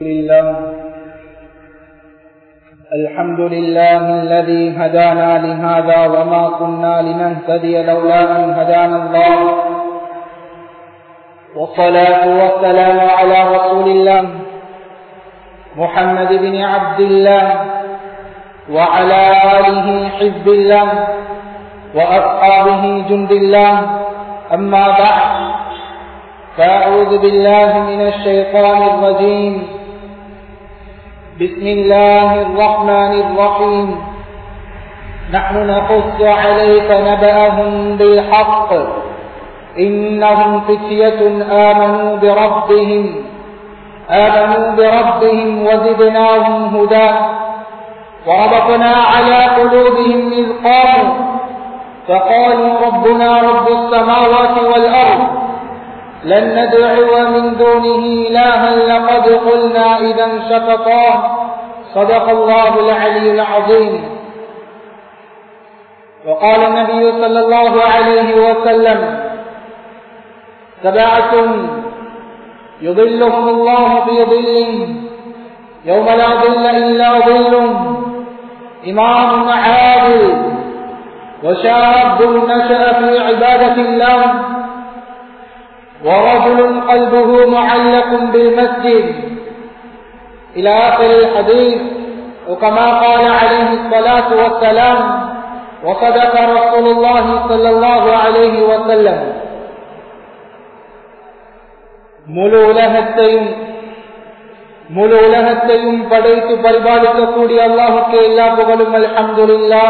لله الحمد لله الذي هدانا لهذا وما كنا لنهتدي لولا أن هدانا الله والصلاة والسلام على رسول الله محمد بن عبد الله وعلى آله حزب الله وأصحابه جند الله أما بعد فأعوذ بالله من الشيطان الرجيم بسم الله الرحمن الرحيم نحن نقص عليك نبأهم بالحق إنهم فتية آمنوا بربهم آمنوا بربهم وزدناهم هدى وربطنا على قلوبهم إذ قاموا فقالوا ربنا رب السماوات والأرض لن ندعو من دونه إلها لقد قلنا إذا شططا صدق الله العلي العظيم وقال النبي صلى الله عليه وسلم سبعة يظلهم الله في ظله يوم لا ظل إلا ظله إمام عادل وشاب نشأ في عبادة الله ورجل قلبه معلق بالمسجد إلى آخر الحديث وكما قال عليه الصلاة والسلام وصدق رسول الله صلى الله عليه وسلم முழு உலகத்தையும் முழு உலகத்தையும் படைத்து பரிபாலிக்கக்கூடிய அல்லாஹுக்கு எல்லா புகழும் அல்ஹம்துல்லா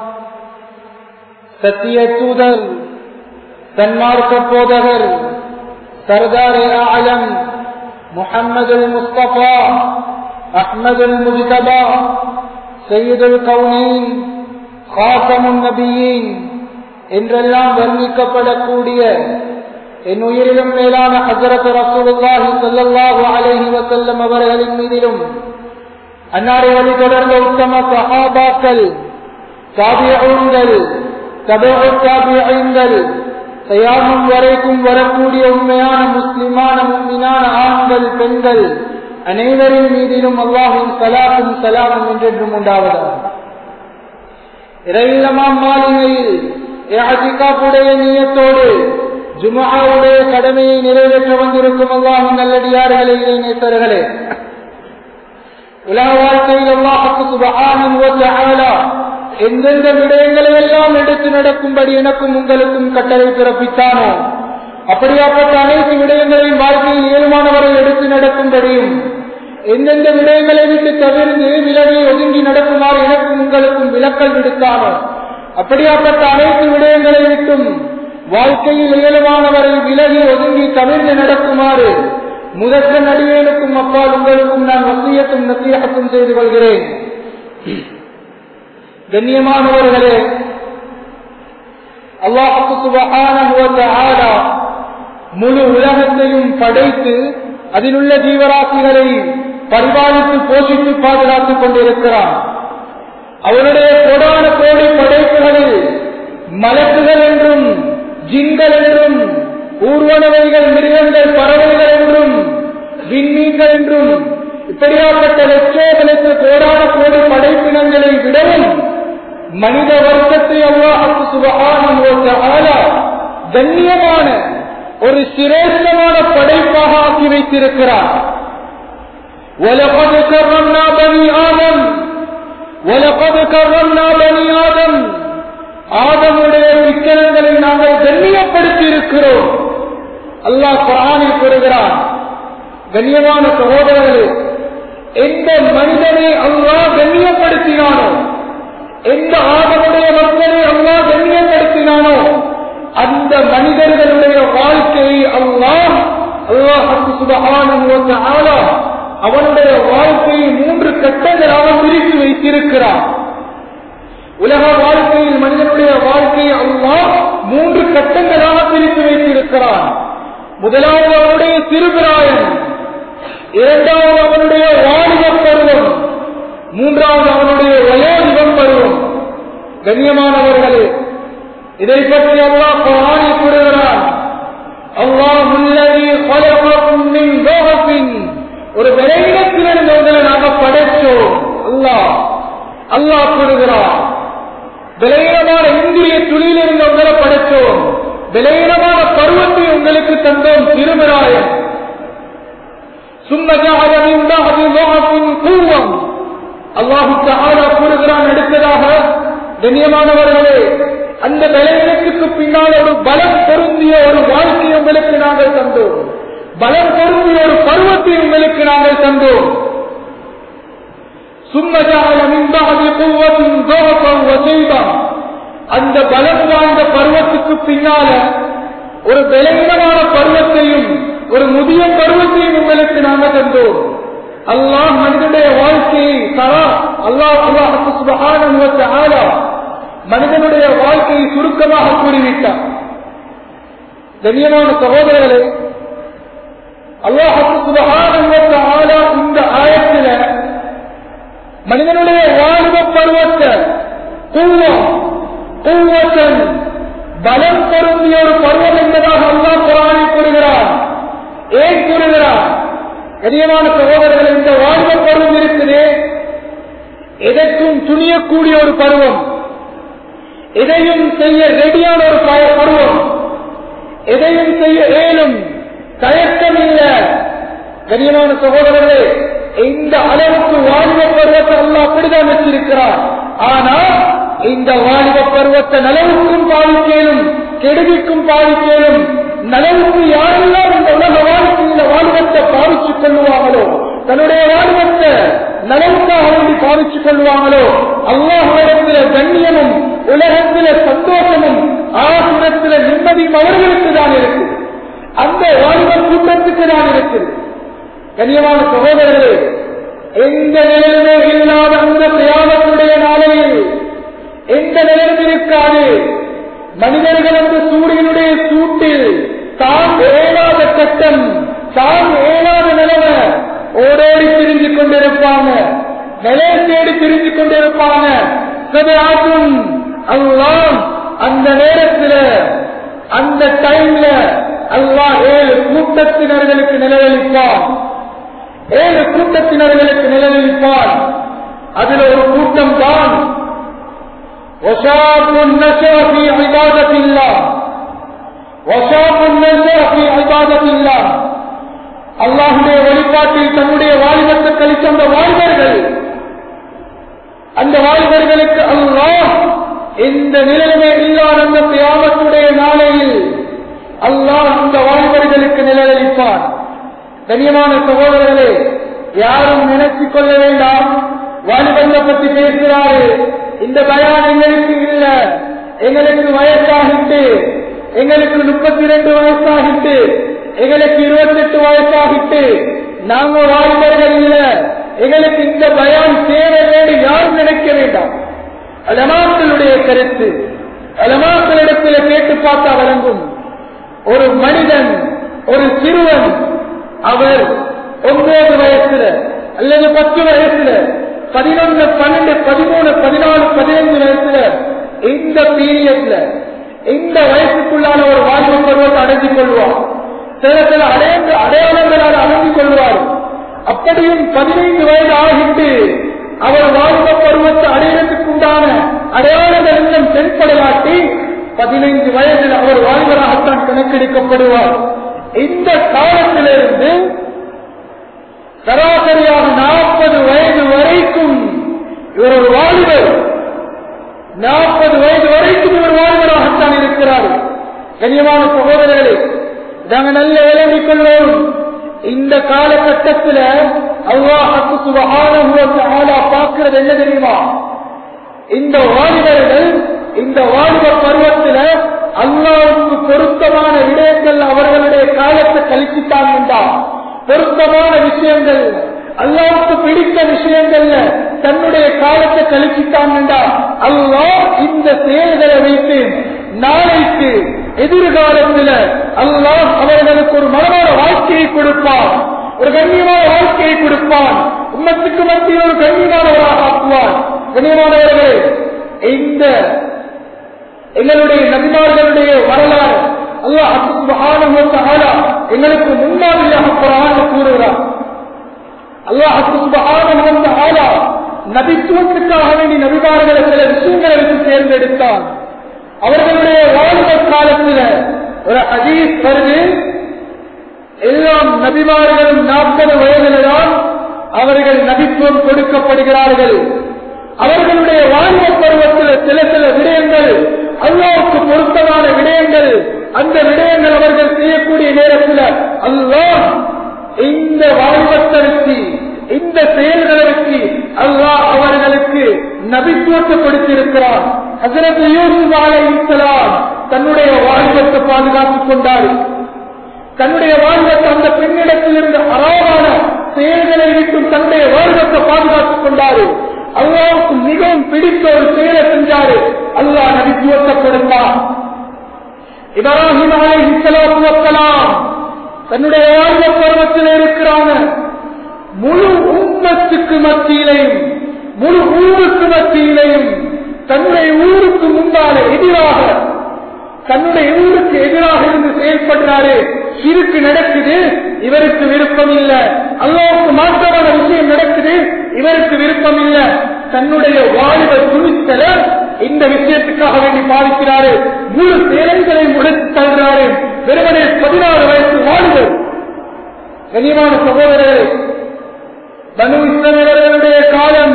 சத்திய தூதர் தன்மார்க்க போதகர் சர்தார் ஆலம் முஹம்மது முஸ்தபா அஹ்மது முஜ்தபா சையதுல் கவுனீன் காசமுன் நபியின் என்றெல்லாம் வர்ணிக்கப்படக்கூடிய என் உயிரிலும் மேலான ஹசரத் ரசூலுல்லாஹி ஸல்லல்லாஹு அலைஹி வஸல்லம் அவர்களின் மீதிலும் அன்னாரை வழி தொடர்ந்த உத்தம சஹாபாக்கள் தாபிஊன்கள் தபூ தாபிஈன்கள் தயாமம் வரைக்கும் வரக்கூடிய உண்மையான முஸ்லிமான முன்மினான ஆண்கள் பெண்கள் அனைவரின் மீதிலும் அல்லாஹும் சலாமும் சலாமும் என்றென்றும் உண்டாவதாக இறையில்லமாம் மாளிகையில் ஏஹிகாப்புடைய நீயத்தோடு ஜுமாவுடைய கடமையை நிறைவேற்ற வந்திருக்கும் அல்லாஹும் நல்லடியார்களே இளைஞர்களே உலக வாழ்க்கையில் அல்லாஹுக்கு சுபஹானஹு எந்தெந்த விடயங்களை எல்லாம் எடுத்து நடக்கும்படி எனக்கும் உங்களுக்கும் கட்டளை பிறப்பித்தானோ அப்படியாப்பட்ட அனைத்து விடயங்களையும் வாழ்க்கையில் இயல்பானவரை எடுத்து நடக்கும்படியும் எந்தெந்த விடயங்களை விட்டு தவிர்த்து விலகி ஒதுங்கி நடக்குமாறு எனக்கும் உங்களுக்கும் விளக்கல் விடுத்தானோ அப்படியாப்பட்ட அனைத்து விடயங்களை விட்டும் வாழ்க்கையில் இயல்பானவரை விலகி ஒதுங்கி தவிர்த்து நடக்குமாறு முதற்க நடிகனுக்கும் அப்பால் உங்களுக்கும் நான் வசியத்தும் நசியத்தும் செய்து கொள்கிறேன் கண்ணியமானவர்களே அல்லாஹு முழு உலகத்தையும் படைத்து அதில் உள்ள ஜீவராசிகளை பரிபாலித்து போஷித்து பாதுகாத்துக் கொண்டிருக்கிறான் அவருடைய கொடான கோடி படைப்புகளில் மலக்குகள் என்றும் ஜின்கள் என்றும் ஊர்வனவைகள் மிருகங்கள் பறவைகள் என்றும் விண்மீன்கள் என்றும் இப்படியாப்பட்ட லட்சோபலத்து கோடான கோடி படைப்பினங்களை விடவும் மனித வர்க்கத்தை அல்லாஹுக்கு சுபகான கண்ணியமான ஒரு சிரேஷ்டமான படைப்பாக ஆக்கி வைத்திருக்கிறார் وَلَقَدْ كَرَّمْنَا بَنِي آدَمَ وَلَقَدْ كَرَّمْنَا بَنِي آدَمَ ஆதமுடைய விக்கிரங்களை நாங்கள் கண்ணியப்படுத்தி இருக்கிறோம் அல்லாஹ் குரானில் கூறுகிறான் கண்ணியமான சகோதரர்களே எந்த மனிதனை அல்லாஹ் கண்ணியப்படுத்தினானோ எந்த ஆதமுடைய மக்களை அல்லாஹ் கண்ணியப்படுத்தினானோ அந்த மனிதர்களுடைய வாழ்க்கையை அல்லாஹ் அல்லாஹுக்கு சுபகான அவனுடைய வாழ்க்கையை மூன்று கட்டங்களாக பிரித்து வைத்திருக்கிறான் உலக வாழ்க்கையில் மனிதனுடைய வாழ்க்கையை அல்லாஹ் மூன்று கட்டங்களாக பிரித்து வைத்திருக்கிறான் முதலாவது அவனுடைய சிறுபிராயம் இரண்டாவது அவனுடைய வாலிப பருவம் மூன்றாவது அவனுடைய வயோதிபம் பருவம் கண்ணியமானவர்களே இதை பற்றி அல்லாஹ் குரானி கூறுகிறான் அல்லாஹ் ஒரு விரைவிடத்தில் படைச்சோம் அல்லாஹ் அல்லாஹ் கூறுகிறார் விலையினமான இந்திரிய துளியில் இருந்து உங்களை படைச்சோம் விலையினமான பருவத்தை உங்களுக்கு தந்தோம் திருமராயம் கூவம் அல்லாஹு தாரா கூறுகிறான் அடுத்ததாக கண்ணியமானவர்களே அந்த விளைவினத்துக்கு பின்னால் ஒரு பலம் பொருந்திய ஒரு வாழ்க்கை உங்களுக்கு நாங்கள் தந்தோம் பலம் பொருந்திய ஒரு பருவத்தை உங்களுக்கு நாங்கள் தந்தோம் அந்த பலம் வாய்ந்த பருவத்துக்கு பின்னால ஒரு விளைவினமான பருவத்தையும் ஒரு முதிய பருவத்தையும் உங்களுக்கு நாங்கள் தந்தோம் அல்லாஹ் மனிதனுடைய வாழ்க்கையை தரா அல்லாஹ் அல்லாஹ் மனிதனுடைய வாழ்க்கையை சுருக்கமாக கூறிவிட்டார் கண்ணியமான சகோதரர்களே அல்லாஹ் இந்த ஆயத்தில மனிதனுடைய வாழ்வ பருவத்தை கூவம் கூவத்தன் பலம் பொருந்திய ஒரு பருவம் என்பதாக அல்லாஹ் குரானை கூறுகிறார் ஏன் கூறுகிறார் கண்ணியமான சகோதரர்கள் இந்த வாழ்வ பருவம் இருக்குது எதற்கும் துணியக்கூடிய ஒரு பருவம் எதையும் செய்ய ரெடியான ஒரு பருவம் எதையும் செய்ய ஏலும் தயக்கம் இல்ல கண்ணியமான சகோதரர்களே இந்த அளவுக்கு வாலிப பருவத்தை அல்லா அப்படிதான் வச்சிருக்கிறார் ஆனா இந்த வாலிப பருவத்தை நலவுக்கும் பாதிக்கலும் கெடுதிக்கும் பாதிக்கலும் நலவுக்கு யாரெல்லாம் இந்த உலக வாழ்க்கையில் வாலிபத்தை பாதிச்சுக் கொள்ளுவாங்களோ தன்னுடைய வாழ்வத்தை நலவுக்காக வேண்டி பாதிச்சுக் கொள்வாங்களோ அல்லாஹிடத்தில கண்ணியமும் உலகத்தில சந்தோஷமும் ஆசுரத்தில நிம்மதியும் அவர்களுக்கு தான் இருக்கு அந்த வாழ்வ கூட்டத்துக்கு தான் இருக்குது கண்ணியமான சகோதரர்களே எந்த நிலையிலுமே இல்லாத அந்த பிரயாணத்துடைய நாளையில் எந்த நிலையிலும் இருக்காது மனிதர்கள் அந்த சூரியனுடைய சூட்டில் தான் ஏழாத கட்டம் தான் ஏழாத நிலவை ஓடோடி திரிஞ்சு கொண்டிருப்பாங்க நிலையை தேடி திரிஞ்சு கொண்டிருப்பாங்க சதையாகும் அல்லாம் அந்த நேரத்தில் அந்த டைம்ல அல்லாஹ் ஏழு கூட்டத்தினர்களுக்கு நிலவளிப்பான் ஏழு கூட்டத்தினர்களுக்கு நிலவளிப்பான் அதில் ஒரு கூட்டம் தான் وشاب نشا في عبادة الله وشاب نشا في عبادة الله அல்லாஹுடைய வழிபாட்டில் தன்னுடைய வாலிபத்தை கழித்த அந்த வாலிபர்கள் அந்த வாலிபர்களுக்கு அல்லாஹ் இந்த நிலைமை இல்லாத அந்த தியாமத்துடைய நாளையில் அல்லாஹ் அந்த வாலிபர்களுக்கு நிழலளிப்பான் கண்ணியமான சகோதரர்களே யாரும் நினைத்துக் கொள்ள வேண்டாம் வாலிபத்தை பற்றி பேசுகிறாரு இந்த பயான் எங்களுக்கு இல்ல எங்களுக்கு வயசாகிட்டு எங்களுக்கு முப்பத்தி ரெண்டு வயசாகிட்டு எங்களுக்கு இருபத்தி எட்டு வயசாகிட்டு நாங்க வாலிபர்கள் இல்ல எங்களுக்கு இந்த பயான் தேவை வேண்டி யாரும் நினைக்க வேண்டாம் அலமாக்களுடைய கருத்து அலமாக்களிடத்தில் கேட்டு பார்த்தா வழங்கும் ஒரு மனிதன் ஒரு சிறுவன் அவர் ஒன்பது வயசுல அல்லது பத்து வயசுல பதினொன்று பன்னெண்டு பதிமூணு பதினாலு பதினைந்து வயசுல இந்த பீரியட்ல இந்த வயசுக்குள்ளான ஒரு வாழ்வு பருவத்தை அடைஞ்சு கொள்வார் சில சில அடையாள அடையாளங்களால் அடைஞ்சு கொள்வார் அப்படியும் பதினைந்து வயது ஆகிட்டு அவர் வாழ்வ பருவத்தை அடையிறதுக்குண்டான அடையாளங்கள் இன்னும் தென்படையாட்டி பதினைந்து வயதில் அவர் வாழ்வராகத்தான் கணக்கெடுக்கப்படுவார் இந்த காலத்திலிருந்து சராசரியாக நாற்பது வயது வரைக்கும் இவர் ஒரு வாலிபர் நாற்பது வயது வரைக்கும் இவர் வாலிபராகத்தான் இருக்கிறார் கனியமான சகோதரர்களே நாங்கள் நல்ல விளங்கிக் கொள்வோம் இந்த காலகட்டத்தில் அல்லாஹுக்கு சுபகான பார்க்கிறது என்ன தெரியுமா இந்த வாலிபர்கள் இந்த வாலிப பருவத்தில் அல்லாவுக்கு பொருத்தமான விடயங்கள் அவர்களுடைய காலத்தை கழிச்சுட்டாங்க என்றால் பொருத்தமான விஷயங்கள் அல்லாவுக்கு பிடித்த விஷயங்கள்ல தன்னுடைய காலத்தை கழிச்சுட்டான் என்றால் அல்லாஹ் இந்த செயல்களை வைத்து நாளைக்கு எதிர்காலத்தில் அல்லாஹ் அவர்களுக்கு ஒரு மனமான வாழ்க்கையை கொடுப்பான் ஒரு கண்ணியமான வாழ்க்கையை கொடுப்பான் உம்மத்துக்கு மத்தியில் ஒரு கண்ணியமானவராக ஆக்குவான் கண்ணியமானவர்களே இந்த எங்களுடைய நபிமார்களுடைய வரலாறு அல்லாஹ் எங்களுக்கு முன்மாதிரியாக குரான் கூறுகிறார் அல்லாஹ் நபித்துவத்துக்காக வேண்டி நபிமார்களை சில விஷயங்களை வச்சு தேர்ந்தெடுத்தான் அவர்களுடைய வாழ்ந்த காலத்தில் ஒரு ஹதீஸ் வருது எல்லாம் நபிமார்களும் நாற்பது வயதில்தான் அவர்கள் நபித்துவம் கொடுக்கப்படுகிறார்கள் அவர்களுடைய வாழ்வ பருவத்தில் சில சில விடயங்கள் அல்லாவுக்கு பொருத்தமான விடயங்கள் அந்த விடயங்கள் அவர்கள் செய்யக்கூடிய நேரத்தில் அல்லாஹ் இந்த வாழ்வத்தை வச்சு இந்த செயல்களை வச்சு அல்லாஹ் அவர்களுக்கு நபித்துவத்தை கொடுத்திருக்கிறார் ஹசரத் யூசுப் அலைஹிஸ்ஸலாம் தன்னுடைய வாழ்வத்தை பாதுகாத்துக் கொண்டார் தன்னுடைய வாழ்வத்தை அந்த பெண்ணிடத்தில் இருந்து அறாவான செயல்களை விட்டும் தன்னுடைய வாழ்வத்தை பாதுகாத்துக் கொண்டாரு அல்லாவுக்கு மிகவும் பிடித்த ஒரு செயலை செஞ்சாரு அல்லாஹ் நபித்துவத்தை கொடுத்தார் இப்ராஹிம் அலைஹிஸ்ஸலாத்து வஸ்ஸலாம் தன்னுடைய வாழ்வ பருவத்தில் இருக்கிறாங்க முழு உம்மத்துக்கு மத்தியிலையும் முழு ஊருக்கு மத்தியிலையும் தன்னுடைய ஊருக்கு முன்னால எதிராக தன்னுடைய ஊருக்கு எதிராக இருந்து செயல்படுறாரு சிறுக்கு நடக்குது இவருக்கு விருப்பம் இல்ல அல்லாவுக்கு மாற்றமான விஷயம் நடக்குது இவருக்கு விருப்பம் இல்ல தன்னுடைய வாழ்வ துணித்தல இந்த விஷயத்துக்காக வேண்டி பாதிக்கிறாரு முழு செயல்களை முடத்து தள்ளுறாரு வெறுமனே பதினாறு வயசு வாழ்வர் கனிமான சகோதரர்களே பனு இஸ்ரவேலர்களுடைய காலம்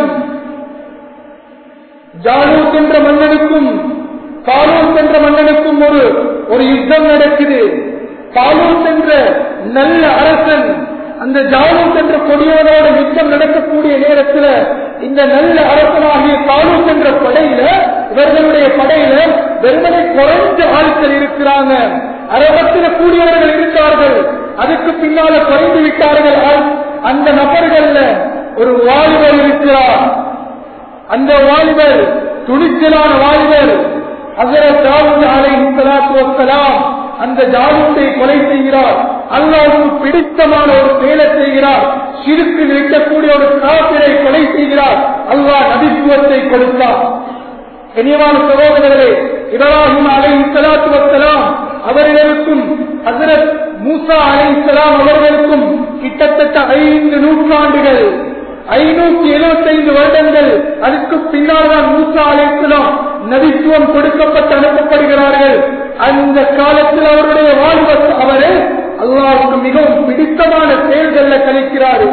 ஜாலூத் என்ற மன்னனுக்கும் பாலூத் என்ற மன்னனுக்கும் ஒரு ஒரு யுத்தம் நடக்குது பாலூத் என்ற நல்ல அரசன் அந்த ஜாலூத் என்ற கொடியவனோட யுத்தம் நடக்கக்கூடிய நேரத்தில் இந்த நல்ல அரசனாகிய பாலூத் என்ற படையில இவர்களுடைய படையில வெறுமனை குறைஞ்ச ஆட்கள் இருக்கிறாங்க அறுபத்தில கூடியவர்கள் இருக்கிறார்கள் அதுக்கு பின்னால குறைந்து விட்டார்கள் அந்த நபர்கள்ல ஒரு வாலிபர் இருக்கிறார் அந்த வாலிபர் துணிச்சலான வாலிபர் ஹசரத் தாவூத் அலைஹி ஸலாத்து வஸ்ஸலாம் அந்த ஜாலூத்தை கொலை செய்கிறார் அல்லாவுக்கு பிடித்தமான ஒரு செயலை செய்கிறார் சிறுக்கு நிற்கக்கூடிய ஒரு காப்பிரை கொலை செய்கிறார் அல்லாஹ் நபித்துவத்தை கொடுத்தார் கனியமான சகோதரர்களே இப்ராஹிம் அலைஹி ஸலாத்து வஸ்ஸலாம் அவர்களுக்கும் ஹசரத் மூசா அலைஹிஸ்ஸலாம் அவர்களுக்கும் கிட்டத்தட்ட ஐந்து நூற்றாண்டுகள் ஐநூத்தி எழுபத்தி ஐந்து வருடங்கள் அதுக்கு பின்னால் தான் மூசா அலைஹிஸ்ஸலாம் நபித்துவம் கொடுக்கப்பட்டு அனுப்பப்படுகிறார்கள் அந்த காலத்தில் அவருடைய வாழ்வு அவரை அல்லாவுக்கு மிகவும் பிடித்தமான செயல்கள்ல கழிக்கிறாரு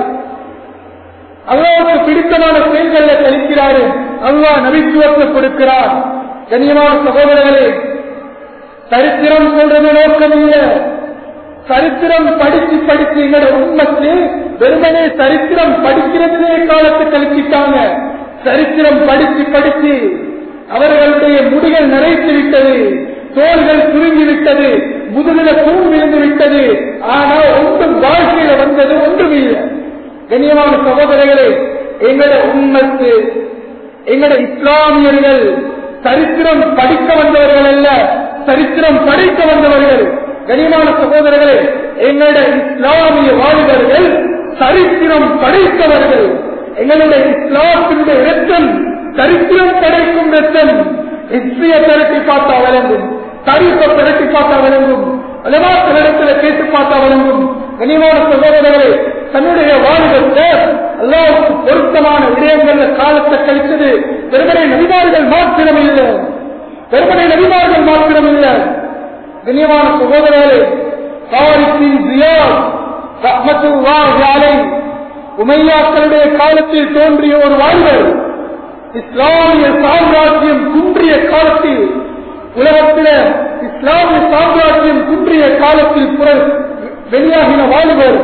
அல்லாவுக்கு பிடித்தமான செயல்கள்ல கழிக்கிறாரு அல்லாஹ் நபித்துவத்தை கொடுக்கிறார் கண்ணியமான சகோதரர்களே சரித்திரம் சொல்றது நோக்கம் இல்லை சரித்திரம் படிச்சு படிச்சு எங்களோட உண்மத்து வெறுமனே சரித்திரம் படிக்கிறதுலே காலத்தை கழிச்சிட்டாங்க சரித்திரம் படிச்சு படிச்சு அவர்களுடைய முடிகள் நிறைத்து விட்டது தோள்கள் சுருங்கி விட்டது முதுகில தூண் விழுந்து விட்டது ஆனால் ஒன்றும் வாழ்க்கையில வந்தது ஒன்றும் இல்லை கண்ணியமான சகோதரர்களே எங்களோட உண்மத்து எங்களோட இஸ்லாமியர்கள் சரித்திரம் படிக்க வந்தவர்கள் அல்ல சரித்திரம் படைக்க வந்தவர்கள் கனிமான சகோதரர்களே எங்களுடைய இஸ்லாமிய வாலிபர்கள் சரித்திரம் படைத்தவர்கள் எங்களுடைய இஸ்லாத்தினுடைய ரத்தம் சரித்திரம் படைக்கும் ரத்தம் ஹிஸ்டரிய திரட்டி பார்த்தா விளங்கும் தரிச திரட்டி பார்த்தா விளங்கும் அலமாத்திரத்தில் கேட்டு பார்த்தா விளங்கும் கனிமான சகோதரர்களே தன்னுடைய வாழ்வத்தை அல்லாவுக்கு பொருத்தமான விடயங்கள்ல காலத்தை கழித்தது பெருமனை நபிமார்கள் மாத்திரம் இல்லை பெருமனை நபிமார்கள் மாத்திரம் இல்லை கண்ணியமான சகோதரர்களே தாரிக்கின் ஜியாத் ரஹ்மத்துல்லாஹி அலைஹி உமையாக்களுடைய காலத்தில் தோன்றிய ஒரு வாழ்வர் இஸ்லாமிய சாம்ராஜ்யம் குன்றிய காலத்தில் உலகத்தில் இஸ்லாமிய சாம்ராஜ்யம் குன்றிய காலத்தில் புற வெளியாகின வாலிபர்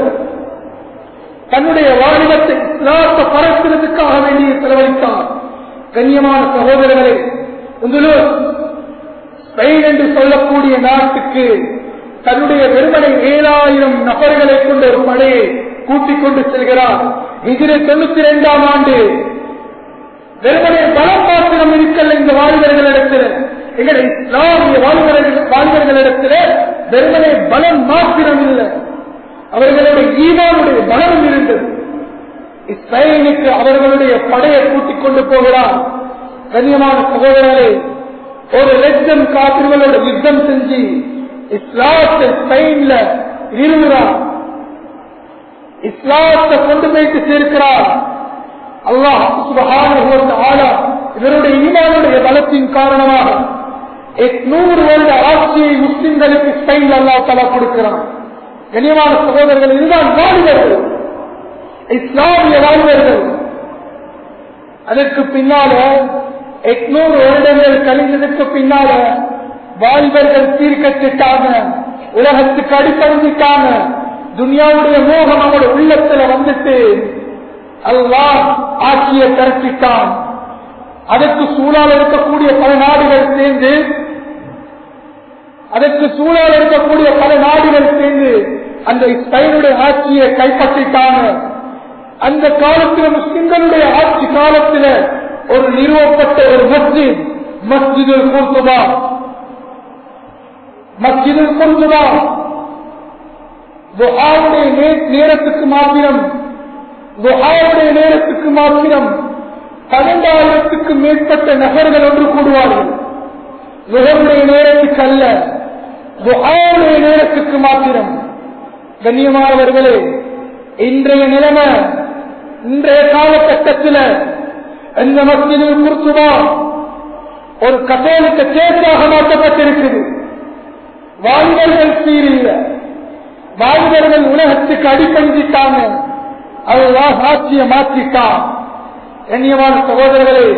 தன்னுடைய வாலிபத்தை இஸ்லாத்தை பரப்புறதுக்காக வேண்டிய செலவழித்தார் கண்ணியமான சகோதரர்களே உங்களுக்கு ஸ்பெயின் என்று சொல்லக்கூடிய நாட்டுக்கு தன்னுடைய வெறுமனை ஏழாயிரம் நபர்களை கொண்ட ஒரு படையை கூட்டிக் கொண்டு செல்கிறார் இதில் தொண்ணூத்தி இரண்டாம் ஆண்டு வெறுமனை பலம் மாத்திரம் இருக்கல இந்த வாழ்வர்களிடத்தில் எங்களை இஸ்லாமிய வாழ்வர்கள் வாழ்வர்களிடத்தில் வெறுமனை பலம் மாத்திரம் இல்லை அவர்களுடைய ஈவானுடைய பலம் இருந்தது இஸ்ரேலுக்கு அவர்களுடைய படையை கூட்டிக் கொண்டு போகிறார் கண்ணியமான சகோதரர்களே ஒரு லட்சம் காப்பிர்களோட யுத்தம் செஞ்சு இஸ்லாத்தை ஸ்பெயின்ல இருகிறார் இஸ்லாத்தை கொண்டு போயிட்டு சேர்க்கிறார் அல்லாஹ் சுபஹானஹு வ தஆலா இவருடைய ஈமானுடைய பலத்தின் காரணமாக எட்நூறு வருட ஆட்சியை முஸ்லிம்களுக்கு ஸ்பெயின் அல்லாஹ் தலா கொடுக்கிறான் கனியமான சகோதரர்கள் இதுதான் வாலிபர்கள் இஸ்லாமிய வாலிபர்கள் அதற்கு பின்னால எட்நூறு வருடங்கள் கழிந்ததுக்கு பின்னால வாலிபர்கள் தீர்க்கத்திட்டாங்க உலகத்துக்கு அடிப்படைஞ்சிட்டாங்க துனியாவுடைய மோகம் அவங்களோட உள்ளத்துல வந்துட்டு அல்லாஹ் ஆட்சியை திரட்டிட்டான் அதற்கு சூழால் இருக்கக்கூடிய பல நாடுகள் சேர்ந்து அதற்கு சூழல் இருக்கக்கூடிய பல நாடுகள் சேர்ந்து அந்த ஸ்பெயினுடைய ஆட்சியை கைப்பற்றிட்டாங்க அந்த காலத்தில் முஸ்லிம்களுடைய ஆட்சி காலத்தில் ஒரு நிறுவப்பட்ட ஒரு மஸ்ஜித் மஸ்ஜிதுல் குர்துபா மஸ்ஜிதுல் குர்துபா துஹாவுடைய நே- நேரத்துக்கு மாத்திரம் துஹாவுடைய நேரத்துக்கு மாத்திரம் பன்னெண்டாயிரத்துக்கு மேற்பட்ட நகர்கள் ஒன்று கூடுவார்கள் துஹருடைய நேரத்துக்கு அல்ல துஹாவுடைய நேரத்துக்கு மாத்திரம் கண்ணியமானவர்களே இன்றைய நிலைமை இன்றைய காலகட்டத்தில் இந்த மஸ்ஜிதில் குர்துபா ஒரு கத்தோலிக்க சேர்க்காக மாற்றப்பட்டிருக்குது வாலிபர்கள் சீரில்லை வாலிபர்கள் உலகத்துக்கு அடிப்படைஞ்சிட்டாங்க அதுதான் ஆட்சியை மாற்றிட்டான் கண்ணியமான சகோதரர்களே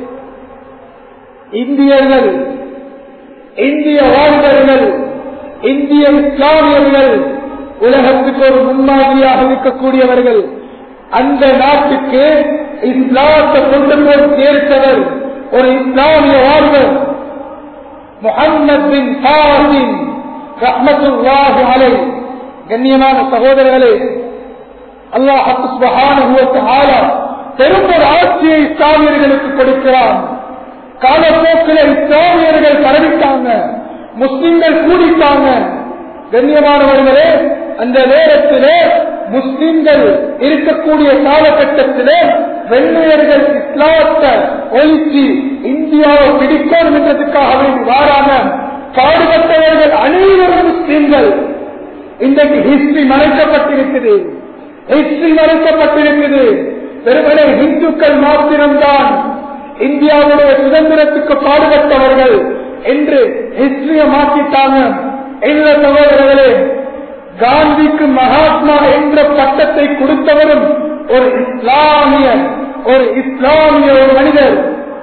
இந்தியர்கள் இந்திய வாலிபர்கள் இந்திய இஸ்லாமியர்கள் உலகத்துக்கு ஒரு முன்மாதிரியாக இருக்கக்கூடியவர்கள் அந்த நாட்டுக்கு இஸ்லாத்தை கொண்டு போய் சேர்த்தவர் ஒரு இஸ்லாமிய வாலிபர் முகம்மது பின் சாசின் ரஹ்மத்துல்லாஹி அலைஹி கண்ணியமான சகோதரர்களே அல்லாஹ் சுப்ஹானஹு வ தஆலா பெரும் ஒரு ஆட்சியை இஸ்லாமியர்களுக்கு கொடுக்கிறான் காலப்போக்கில் இஸ்லாமியர்கள் பரவிட்டாங்க முஸ்லிம்கள் கூடிட்டாங்க கண்ணியமானவர்களே அந்த நேரத்திலே முஸ்லிம்கள் இருக்கக்கூடிய காலகட்டத்திலே வெள்ளையர்கள் இஸ்லாத்தை ஒழிச்சு இந்தியாவை பிடிக்கணும் என்றதுக்காக வேண்டி வாராங்க பாடுபட்டவர்கள் அனைவரும் முஸ்லிம்கள் இன்றைக்கு ஹிஸ்டரி மறைக்கப்பட்டிருக்குது ஹிஸ்டரி மறைக்கப்பட்டிருக்குது வெறுமனே இந்துக்கள் மாத்திரம்தான் இந்தியாவுடைய சுதந்திரத்துக்கு பாடுபட்டவர்கள் என்று ஹிஸ்டரிய மாற்றிட்டாங்க என்ன சகோதரர்களே காந்திக்கு மகாத்மா என்ற பட்டத்தை கொடுத்தவரும் ஒரு இஸ்லாமிய ஒரு இஸ்லாமிய ஒரு மனிதர்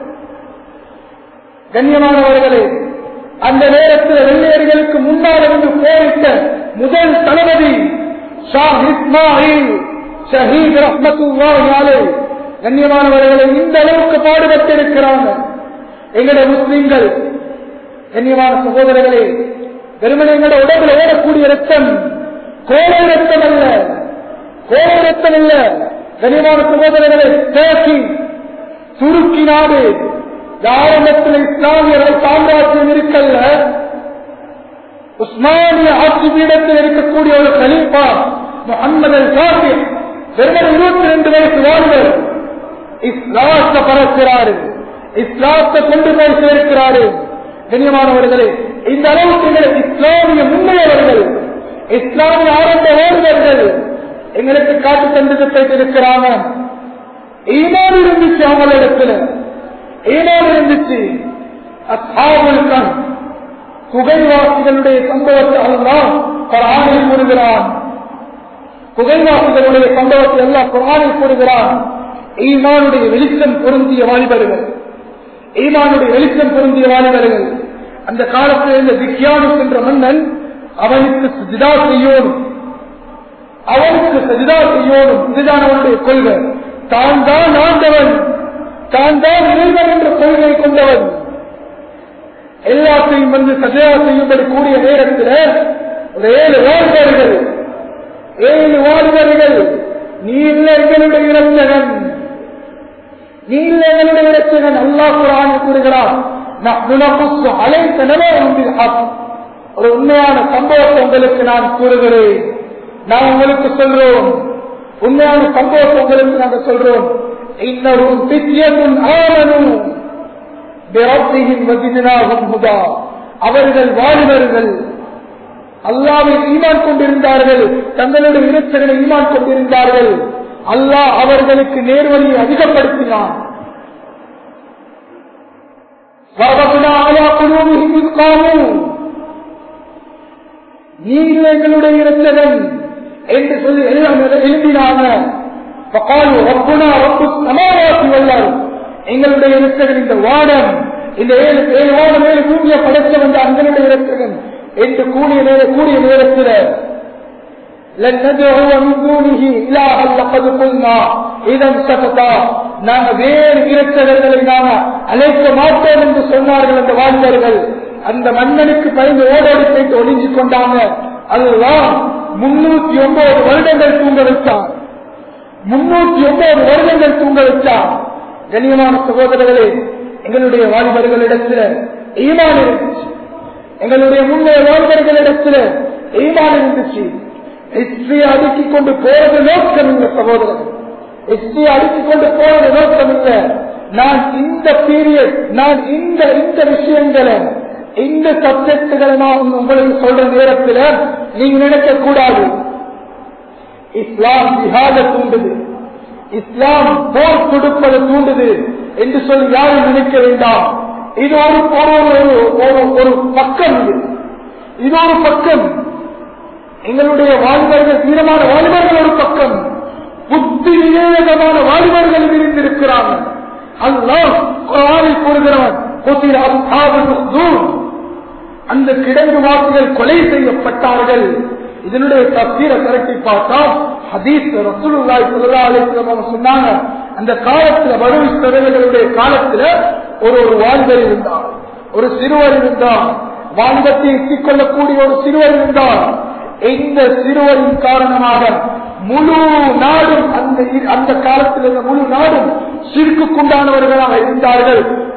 கண்ணியமானவர்களே அந்த நேரத்தில் வெள்ளையர்களுக்கு முன்னால் இருந்து போரிட்ட முதல் தளபதி ஷா இஸ்மாயில் ஷஹீத் ரஹ்மத்துல்லாஹி கண்ணியமானவர்களை இந்த அளவுக்கு பாடுபட்டிருக்கிறாங்க எங்களுடைய முஸ்லிம்கள் கண்ணியமான சகோதரர்களே வெறுமனை எங்களோட உடம்புல ஓடக்கூடிய ரத்தம் கோலை ரத்தம் அல்ல கோலை ரத்தம் அல்ல கண்ணியமான சகோதரர்களை தேக்கி துருக்கி நாடு ஆரம்பத்தில் இஸ்லாமியர்கள் சாம்ராஜ்யம் இருக்கல்ல உஸ்மானிய ஆட்சி பீடத்தில் இருக்கக்கூடிய ஒரு கலீஃபா முகமது அல் காசிர் வெறுமனை இருபத்தி ரெண்டு வயசு வாழ்வர் இஸ்லாத்தை பரப்புகிறாரு இஸ்லாத்தை கொண்டு போய் சேர்க்கிறாரு கண்ணியமானவர்களே இந்த அளவுக்கு எங்களுக்கு இஸ்லாமிய முன்னையவர்கள் இஸ்லாமிய ஆரம்ப ஓடுவர்கள் எங்களுக்கு காட்டு தந்துட்டு போயிட்டு இருக்கிறாங்க ஈமான் இருந்துச்சு அவங்களிடத்துல ஈமான் இருந்துச்சு அத்தாவுக்கான் புகைவாசிகளுடைய சம்பவத்தை எல்லாம் குரானில் கூறுகிறான் புகைவாசிகளுடைய சம்பவத்தை எல்லாம் குரானில் கூறுகிறான் ஈமானுடைய வெளிச்சம் பொருந்திய வாலிபர்கள் ஈமானுடைய வெளிச்சம் பொருந்திய வாலிபர்கள் அந்த காலத்தில் இருந்த விக்யானு என்ற மன்னன் அவனுக்கு சிதா செய்யோடும் அவனுக்கு சஜிதா செய்யோடும் இதுதான் அவனுடைய கொள்கை தான் தான் ஆண்டவன் தான் தான் இறைவன் என்ற கொள்கையை கொண்டவன் எல்லாத்தையும் வந்து சஜா செய்யும்படி கூடிய நேரத்தில் ஒரு ஏழு வாழ்வர்கள் ஏழு வாழ்வர்கள் நீ இல்லை எங்களுடைய இரட்சகன் நீ இல்லை எங்களுடைய இரட்சகன் அல்லாஹ் குரான் கூறுகிறான் அழைத்த ஒரு உண்மையான சம்பவத்தை உங்களுக்கு நான் கூறுகிறேன் நான் உங்களுக்கு சொல்றோம் உண்மையான சம்பவத்தை உங்களுக்கு நாங்கள் சொல்றோம் இன்னரும் பித்தியத்தும் ஆவனும் அவர்கள் வாலிபர்கள் அல்லாவில் ஈமான் கொண்டிருந்தார்கள் தங்களுடைய இரட்சகனை ஈமான் கொண்டிருந்தார்கள் அல்லாஹ் அவர்களுக்கு நேர்வழியை அதிகப்படுத்தினான் وَرَبَطْنَا عَلَى قُلُوبِهِمْ إِذْ قَامُوا நீங்கள் எங்களுடைய இரட்சகன் என்று சொல்லி எல்லாம் எழுதினாங்க فقالوا ربنا رب السماوات والارض எங்களுடைய இரட்சகன் இந்த வானம் இந்த ஏழு ஏழு வானம் ஏழு பூமியை படைக்க வந்த அங்களுடைய இரட்சகன் என்று கூடிய நேர கூடிய நேரத்தில் لن ندعو من دونه إلها لقد قلنا إذا سقطا நாங்க வேறு இரட்சகர்களை நாம அழைக்க மாட்டோம் என்று சொன்னார்கள் அந்த வாழ்ந்தவர்கள் அந்த மன்னனுக்கு பயந்து ஓடோடி போயிட்டு ஒளிஞ்சு கொண்டாங்க அதுதான் முன்னூத்தி ஒன்பது வருடங்கள் தூங்க வச்சான் முன்னூத்தி ஒன்பது வருடங்கள் தூங்க வச்சான் கண்ணியமான சகோதரர்களே எங்களுடைய வாலிபர்களிடத்தில் ஈமான் இருந்துச்சு எங்களுடைய முன்னே வாலிபர்களிடத்தில் ஈமான் இருந்துச்சு ஹிஸ்டரியை அடுக்கிக் கொண்டு போறது நோக்கம் இல்லை சகோதரர்கள் ஹிஸ்டரியை அடுக்கிக் கொண்டு போறது நோக்கம் இல்லை நான் இந்த பீரியட் நான் இந்த இந்த விஷயங்களை இந்த சப்ஜெக்டுகளை நான் உங்களுக்கு சொல்ற நேரத்தில் நீங்க நினைக்க கூடாது இஸ்லாம் ஜிஹாத தூண்டுது இஸ்லாம் போர் கொடுப்பது தூண்டுது என்று சொல்லி யாரும் நினைக்க வேண்டாம் இது ஒரு ஒரு ஒரு ஒரு பக்கம் இது இது ஒரு பக்கம் எங்களுடைய வாலிபர்கள் தீரமான வாலிபர்கள் ஒரு பக்கம் புத்தி விவேகமான வாலிபர்கள் இருந்திருக்கிறாங்க அல்லாஹ் குரானில் கூறுகிறான் அந்த கிடங்கு வாசிகள் கொலை செய்யப்பட்டார்கள் இதனுடைய தப்பீரை திரட்டி பார்த்தா ஹதீஸ் ரசூலுல்லாஹி ஸல்லல்லாஹு அலைஹி வஸல்லம் சொன்னாங்க அந்த காலத்துல வருவித்தவர்களுடைய காலத்துல ஒரு ஒரு வாழ்வர் இருந்தார் ஒரு சிறுவர் இருந்தார் வாழ்வத்தை எட்டிக் கொள்ளக்கூடிய ஒரு சிறுவர் இருந்தார் இந்த சிறுவரின் காரணமாக முழு நாடும் அந்த அந்த காலத்தில் இருந்த முழு நாடும் சிறுக்குண்டானவர்களாக இருந்தார்கள்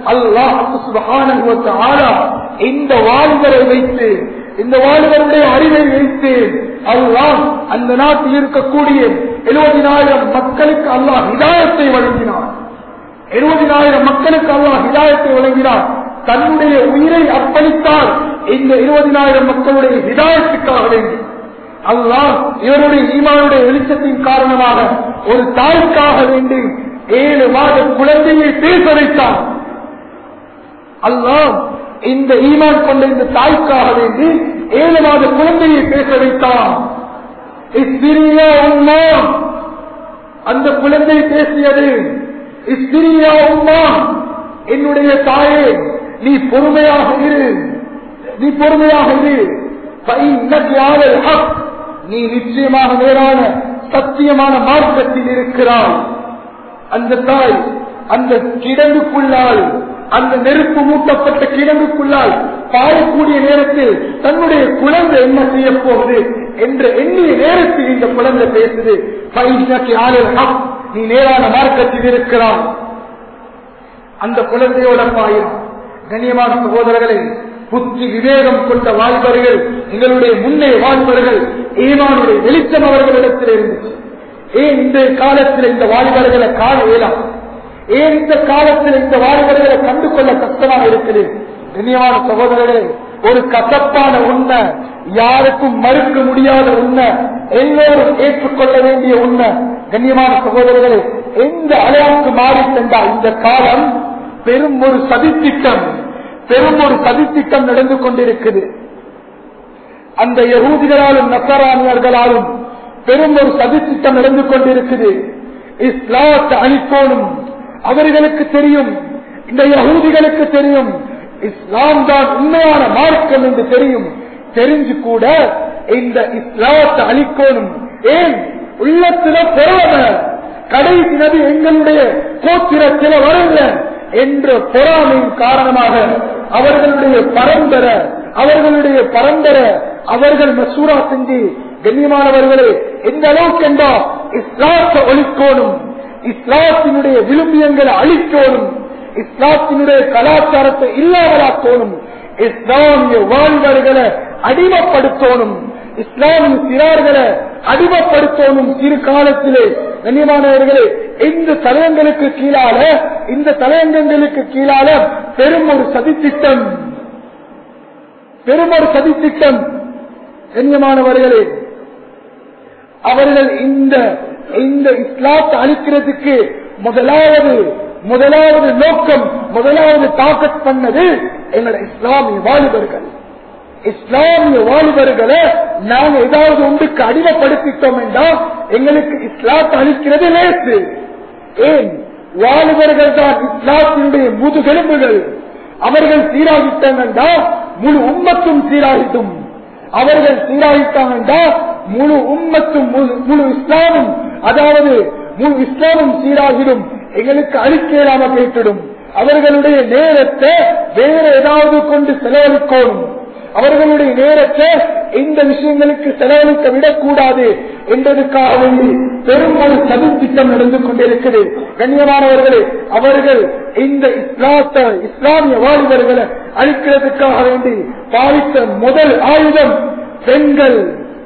அல்லாஹ் இந்த வாழ்வரை வைத்து இந்த வாழ்வருடைய அறிவை வைத்து அல்லாஹ் அந்த நாட்டில் இருக்கக்கூடிய எழுபதினாயிரம் மக்களுக்கு அல்லாஹ் ஹிதாயத்தை வழங்கினார் எழுபதினாயிரம் மக்களுக்கு அல்லாஹ் ஹிதாயத்தை வழங்கினார் தன்னுடைய உயிரை அர்ப்பணித்தால் இந்த இருபதினாயிரம் மக்களுடைய ஹிதாயத்துக்காக வேண்டி அல்லாஹ் இவருடைய ஈமானுடைய வெளிச்சத்தின் காரணமாக ஒரு தாய்க்காக வேண்டி ஏழு மாத குழந்தையை பேச வைத்தார் அல்லாஹ் இந்த ஈமான் கொண்ட இந்த தாய்க்காக வேண்டி ஏழு மாத குழந்தையை பேச வைத்தான் இஸ்திரியா உம்மா அந்த குழந்தை பேசியது இஸ்திரியா உம்மா என்னுடைய தாயே நீ பொறுமையாக இரு நீ பொறுமையாக இரு நீ நிச்சயமாக நேரான சத்தியமான மார்க்கத்தில் இருக்கிறாய் அந்த தாய் அந்த கிடங்குக்குள்ளால் அந்த நெருப்பு மூட்டப்பட்ட கிடங்குக்குள்ளால் பாயக்கூடிய நேரத்தில் தன்னுடைய குழந்தை என்ன செய்ய போகுது என்ற எண்ணிய நேரத்தில் இந்த குழந்தை பேசுது நீ நேரான மார்க்கத்தில் இருக்கிறாய் அந்த குழந்தையோட பாயும் கண்ணியமான சகோதரர்களை புத்தி விவேகம் கொண்ட வாழ்வர்கள் எங்களுடைய முன்னே வாழ்வர்கள் ஈமானுடைய வெளிச்சம் அவர்களிடத்தில் இருந்துச்சு ஏன் இந்த காலத்தில் இந்த வாலிபர்களை காண இயலாம் ஏன் இந்த காலத்தில் இந்த வாலிபர்களை கண்டு கொள்ள கஷ்டமாக இருக்குது கண்ணியமான சகோதரர்களே ஒரு கசப்பான உண்மை யாருக்கும் மறுக்க முடியாத உண்மை எல்லோரும் ஏற்றுக்கொள்ள வேண்டிய உண்மை கண்ணியமான சகோதரர்களே எந்த அளவுக்கு மாறி சென்றால் இந்த காலம் பெரும் ஒரு சதித்திட்டம் பெரும் ஒரு சதித்திட்டம் நடந்து கொண்டிருக்குது அந்த யகூதிகளாலும் நசராணியர்களாலும் பெரும் ஒரு சதித்திட்டம் நடந்து கொண்டிருக்குது இஸ்லாத்தை அழிக்கோணும் அவர்களுக்கு தெரியும் இந்த யகூதிகளுக்கு தெரியும் இஸ்லாம் தான் உண்மையான மார்க்கம் என்று தெரியும் தெரிஞ்சு கூட இந்த இஸ்லாத்தை அழிக்கோணும் ஏன் உள்ளத்துல பொறாம கடைசி நபி எங்களுடைய கோத்திரத்தில வரல என்ற பொறாமையின் காரணமாக அவர்களுடைய பரம்பரை அவர்களுடைய பரம்பரை அவர்கள் மசூரா செஞ்சு கண்ணியமானவர்களே எந்த அளவுக்கு என்றா இஸ்லாத்தை ஒழிக்கோணும் இஸ்லாத்தினுடைய விழுமியங்களை அழிக்கோணும் இஸ்லாத்தினுடைய கலாச்சாரத்தை இல்லாமலாக்கோணும் இஸ்லாமிய வாழ்வர்களை அடிமைப்படுத்தணும் இஸ்லாமிய சிறார்களை அடிமைப்படுத்தணும் சிறு காலத்திலே கண்ணியமானவர்களே இந்த தலையங்களுக்கு கீழால இந்த தலையங்கங்களுக்கு கீழால பெரும் ஒரு சதித்திட்டம் பெரும் ஒரு சதித்திட்டம் கண்ணியமானவர்களே அவர்கள் இந்த இந்த இஸ்லாத்தை அழிக்கிறதுக்கு முதலாவது முதலாவது நோக்கம் முதலாவது தாக்கத் பண்ணது எங்களோட இஸ்லாமிய வாலிபர்கள் இஸ்லாமிய வாலிபர்களை நாங்க ஏதாவது ஒன்றுக்கு அடிமைப்படுத்திட்டோம் என்றால் எங்களுக்கு இஸ்லாத்தை அழிக்கிறது லேசு ஏன் வாலிபர்கள் தான் இஸ்லாத்தினுடைய முதுகெலும்புகள் அவர்கள் சீராகிட்டாங்கண்டா முழு உம்மத்தும் சீராகிட்டும் அவர்கள் சீராகிட்டாங்கண்டா முழு உம்மத்தும் முழு- முழு இஸ்லாமும் அதாவது முழு இஸ்லாமும் சீராகிடும் எங்களுக்கு அழிக்கலாம கேட்டுடும் அவர்களுடைய நேரத்தை வேற ஏதாவது கொண்டு செலவழிக்கணும் அவர்களுடைய நேரத்தை இந்த விஷயங்களுக்கு செலவழிக்க விடக்கூடாது என்பதற்காக வேண்டி பெரும் ஒரு சதுர்த்திட்டம் நடந்து கொண்டிருக்கிறது கண்ணியமானவர்களே அவர்கள் இந்த இஸ்லாத்த இஸ்லாமிய வாலிபர்களை அழிக்கிறதுக்காக வேண்டி பாவித்த முதல் ஆயுதம் பெண்கள்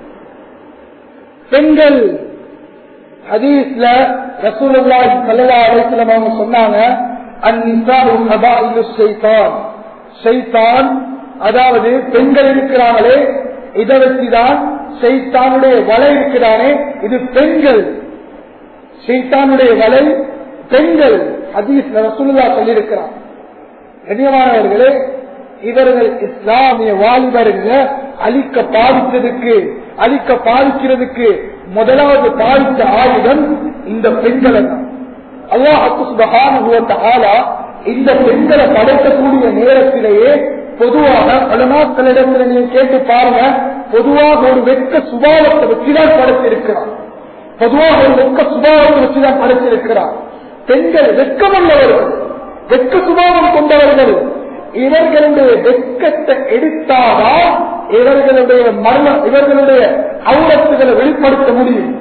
பெண்கள் ஹதீஸ்ல ரசூலுல்லாஹி ஸல்லல்லாஹு அலைஹி வஸல்லம் அவங்க சொன்னாங்க அந்நிசாஉ ஹபாயிலு ஷைத்தான் ஷைத்தான் அதாவது பெண்கள் இருக்கிறாங்களே இதை வச்சுதான் ஷைத்தானுடைய வலை இருக்கிறானே இது பெண்கள் ஷைத்தானுடைய வலை பெண்கள் ஹதீஸ்ல ரசூலுல்லாஹ் சொல்லியிருக்கிறார் கண்ணியமானவர்களே இவர்கள் இஸ்லாமிய வாலிபர்கள் அழிக்க பாதித்ததுக்கு அழிக்க பாதிக்கிறதுக்கு முதலாவது பாதித்த ஆயுதம் இந்த பெண்களை தான் அல்லாஹு சுபஹானஹு வ தஆலா இந்த பெண்களை படைக்கக்கூடிய நேரத்திலேயே பொதுவாக பலமாக்களிடத்துல நீங்க கேட்டு பாருங்க பொதுவாக ஒரு வெட்க சுபாவத்தை வச்சுதான் படைத்திருக்கிறார் பொதுவாக ஒரு வெட்க சுபாவத்தை வச்சுதான் படைத்திருக்கிறார் பெண்கள் வெட்கமுள்ளவர்கள் வெட்க சுபாவம் கொண்டவர்கள் இவர்களுடைய வெட்கத்தை எடுத்தாதான் இவர்களுடைய மரண இவர்களுடைய அவுரத்துகளை வெளிப்படுத்த முடியும்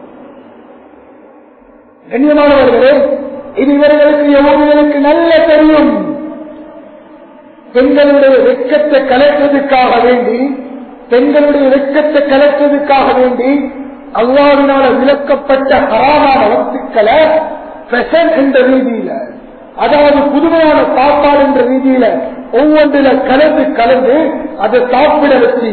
கண்ணியமானவர்களே இது இவர்களுக்கு எவர்களுக்கு நல்ல தெரியும் பெண்களுடைய வெட்கத்தை கலைப்பதற்காக வேண்டி பெண்களுடைய வெட்கத்தை கலைப்பதற்காக வேண்டி அல்லாவினால விளக்கப்பட்ட ஹராமான வஸ்துக்களை பெசன் என்ற ரீதியில அதாவது புதுமையான சாப்பாடு என்ற ரீதியில ஒவ்வொன்றில கலந்து கலந்து அதை சாப்பிட வச்சு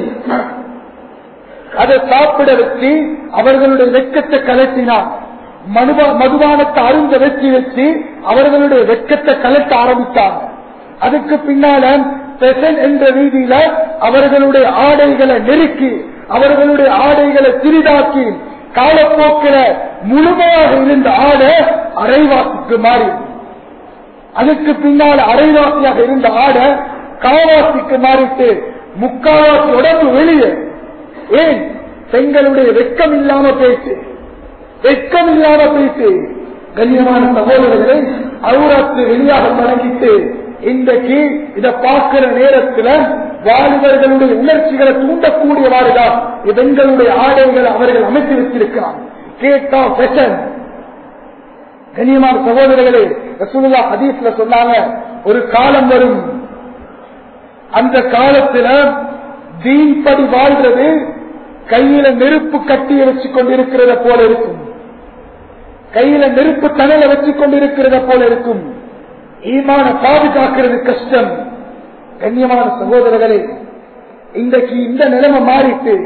அதை சாப்பிட வச்சு அவர்களுடைய வெட்கத்தை கலட்டினார் மனுப- மதுபானத்தை அருந்த வச்சு வச்சு அவர்களுடைய வெட்கத்தை கலட்ட ஆரம்பித்தாங்க அதுக்கு பின்னால பெசன் என்ற ரீதியில அவர்களுடைய ஆடைகளை நெருக்கி அவர்களுடைய ஆடைகளை சிறிதாக்கி காலப்போக்கில முழுமையாக இருந்த ஆடை அரைவாசிக்கு மாறி அதுக்கு பின்னால் அரைவாசியாக இருந்த ஆடை காவாசிக்கு மாறிட்டு முக்காவாசி உடம்பு வெளியே ஏன் பெண்களுடைய வெட்கம் இல்லாம பேச்சு வெட்கம் இல்லாம பேச்சு கண்ணியமான சகோதரர்களை அவுராத்து வெளியாக தொடங்கிட்டு இன்றைக்கு இதை பார்க்கிற நேரத்துல வாலிபர்களுடைய உணர்ச்சிகளை தூண்டக்கூடியவாறுதான் பெண்களுடைய ஆடைகளை அவர்கள் அமைத்து வச்சிருக்கிறார் கேட்டா ஃபெஷன் கண்ணியமான சகோதரர்களே ரசூலுல்லா ஹதீஸ்ல சொன்னாங்க ஒரு காலம் வரும் அந்த காலத்துல தீன்படி வாழ்றது கையில நெருப்பு கட்டிய வச்சு கொண்டிருக்கிறத போல இருக்கும் கையில நெருப்பு தணல வச்சு கொண்டிருக்கிறத போல இருக்கும் ஈமான பாதுகாக்கிறது கஷ்டம் கண்ணியமான சகோதரர்களே இன்றைக்கு இந்த நிலைமை மாறிட்டு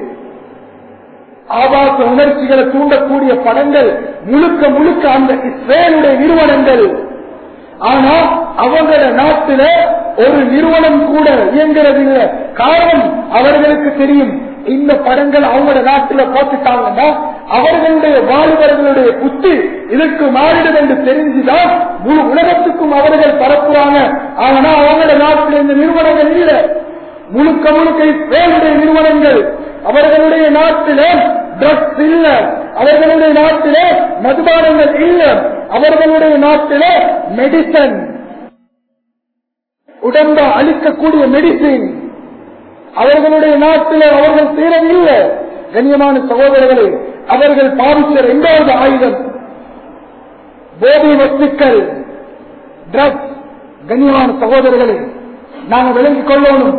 ஆபாச உணர்ச்சிகளை தூண்டக்கூடிய படங்கள் முழுக்க முழுக்க அந்த இஸ்ரேலுடைய நிறுவனங்கள் ஆனா அவங்கள நாட்டில ஒரு நிறுவனம் கூட இயங்குறது இல்லை காரணம் அவர்களுக்கு தெரியும் இந்த படங்கள் அவங்களோட நாட்டில போட்டுட்டாங்கன்னா அவர்களுடைய வாலிபர்களுடைய புத்தி இதற்கு மாறிடும் என்று தெரிஞ்சுதான் முழு உலகத்துக்கும் அவர்கள் பரப்புறாங்க ஆனா அவங்களோட நாட்டில் இந்த நிறுவனங்கள் இல்லை முழுக்க முழுக்க இஸ்ரேலுடைய நிறுவனங்கள் அவர்களுடைய நாட்டில ட்ரக்ஸ் இல்ல அவர்களுடைய நாட்டில மதுபானங்கள் இல்ல அவர்களுடைய நாட்டில மெடிசன் உடம்ப அளிக்கக்கூடிய மெடிசின் அவர்களுடைய நாட்டில் அவர்கள் செய்யறதில்லை கண்ணியமான சகோதரர்களை அவர்கள் பாவித்த இரண்டாவது ஆயுதம் போதை வஸ்துக்கள் ட்ரக்ஸ் கண்ணியமான சகோதரர்களை நாங்கள் விளங்கிக் கொள்ளணும்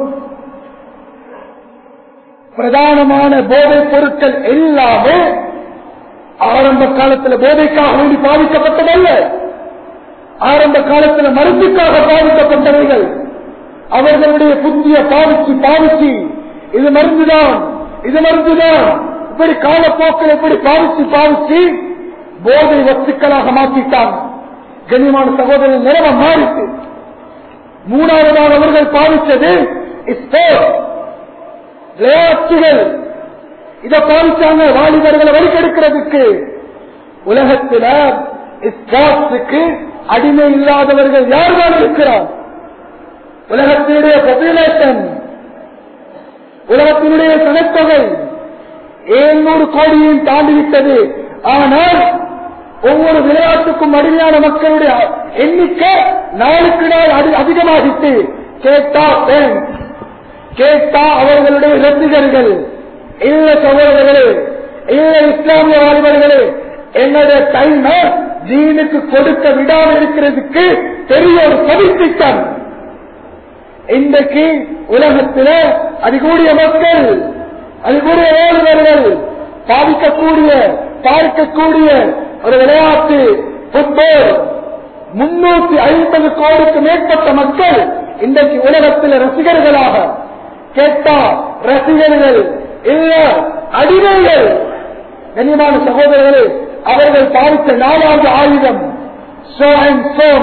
பிரதானமான போதைப் பொருட்கள் எல்லாமே ஆரம்ப காலத்தில் போதைக்காக வேண்டி பாதிக்கப்பட்டதல்ல ஆரம்ப காலத்தில் மருந்துக்காக பாதிக்கப்பட்டவைகள் அவர்களுடைய புத்திய பாவிச்சு பாவிச்சு இது மருந்துதான் இது மருந்துதான் இப்படி காலப்போக்கில் இப்படி பாவிச்சு பாவிச்சு போதை வஸ்துக்களாக மாற்றிட்டாங்க கண்ணியமான சகோதரன் நிலவ மாறிட்டு மூணாவதாக அவர்கள் பாவிச்சது ஸ்போர்ட்ஸ் விளையாட்டுகள் இதை பாவிச்சாங்க வாலிபர்களை வழிகெடுக்கிறதுக்கு உலகத்துல ஸ்போர்ட்ஸுக்கு அடிமை இல்லாதவர்கள் யார்தான் இருக்கிறார் உலகத்தினுடைய பாப்புலேஷன் உலகத்தினுடைய சனத்தொகை ஏழ்நூறு கோடியையும் தாண்டிவிட்டது ஆனால் ஒவ்வொரு விளையாட்டுக்கும் அடிமையான மக்களுடைய எண்ணிக்கை நாளுக்கு நாள் அதி- அதிகமாகிட்டு கேட்டா பெண் கேட்டா அவர்களுடைய ரசிகர்கள் இல்ல சகோதரர்களே இல்ல இஸ்லாமிய வாலிபர்களே என்னுடைய டைமை ஜீனுக்கு கொடுக்க விடாமல் இருக்கிறதுக்கு பெரிய ஒரு சதித்திட்டம் இன்றைக்கு உலகத்தில் அதிகூடிய மக்கள் அதிகூடிய ஓடுநர்கள் பாதிக்கக்கூடிய பார்க்கக்கூடிய ஒரு விளையாட்டு புட்பால் முன்னூத்தி ஐம்பது கோடிக்கு மேற்பட்ட மக்கள் இன்றைக்கு உலகத்தில் ரசிகர்களாக கேட்டா ரசிகர்கள் இல்ல அடிமைகள் கண்ணியமான சகோதரர்களே அவர்கள் பாவித்த நாலாவது ஆயுதம் ஷோ அண்ட் சோம்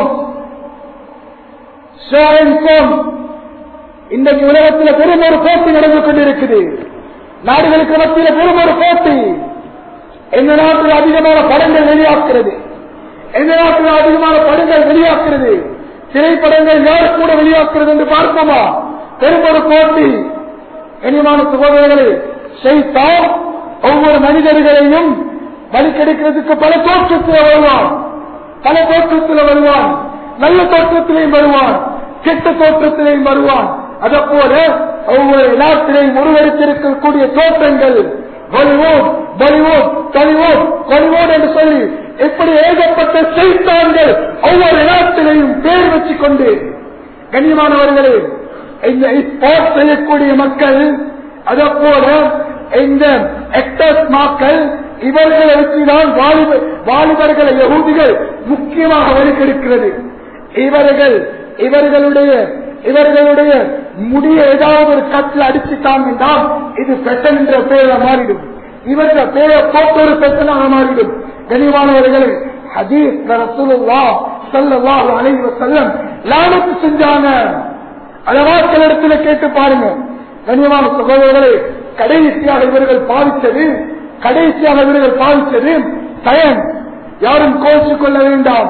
ஷோ அண்ட் சோம் இன்றைக்கு உலகத்தில் பெரும் ஒரு போட்டி நடந்து கொண்டிருக்குது நாடுகளுக்கு மத்தியில் பெரும் ஒரு போட்டி எந்த நாட்டில் அதிகமான படங்கள் வெளியாக்குறது எந்த நாட்டில் அதிகமான படங்கள் வெளியாக்குறது திரைப்படங்கள் யார் கூட வெளியாக்குறது என்று பார்ப்போமா பெரும் ஒரு போட்டி கனிமான சகோதரர்களே செய்தான் ஒவ்வொரு மனிதர்களையும் வலிக்கெடுக்கிறதுக்கு பல தோற்றத்தில் வருவான் பல தோற்றத்தில் வருவான் நல்ல தோற்றத்திலையும் வருவான் கெட்ட தோற்றத்திலையும் வருவான் அதை போல ஒவ்வொரு நாட்டிலையும் உருவெடுத்திருக்கக்கூடிய தோற்றங்கள் பாலிவுட் பாலிவுட் டாலிவுட் காலிவுட் என்று சொல்லி இப்படி ஏகப்பட்ட செய்தார்கள் ஒவ்வொரு நாட்டிலையும் பேர் வச்சுக் கொண்டு கண்ணியமானவர்களே இந்த ஸ்போர்ட் செய்யக்கூடிய மக்கள் அதை போல இந்த எக்டர்ஸ் மக்கள் இவர்களை வச்சுதான் வாலிப வாலிபர்களை யகூதிகள் முக்கியமாக வழிகெடுக்கிறது இவர்கள் இவர்களுடைய இவர்களுடைய முடிய ஏதாவது ஒரு கட்டில் அடிச்சுட்டாங்க என்றால் இது பெசன் என்ற பெயர மாறிடும் இவர்கள் பெயரை போட்டு ஒரு பெசனாக மாறிடும் கனிவானவர்களை ஹதீஸ் ரசூலுல்லா ஸல்லல்லாஹு அலைஹி வஸல்லம் லானத்து செஞ்சாங்க அளவாக்கள் இடத்துல கேட்டு பாருங்க கனியமான சகோதரர்களை கடைசியாக இவர்கள் பாவித்தது கடைசியாக இவர்கள் பாவித்தது பயன் யாரும் கோச்சிக் கொள்ள வேண்டாம்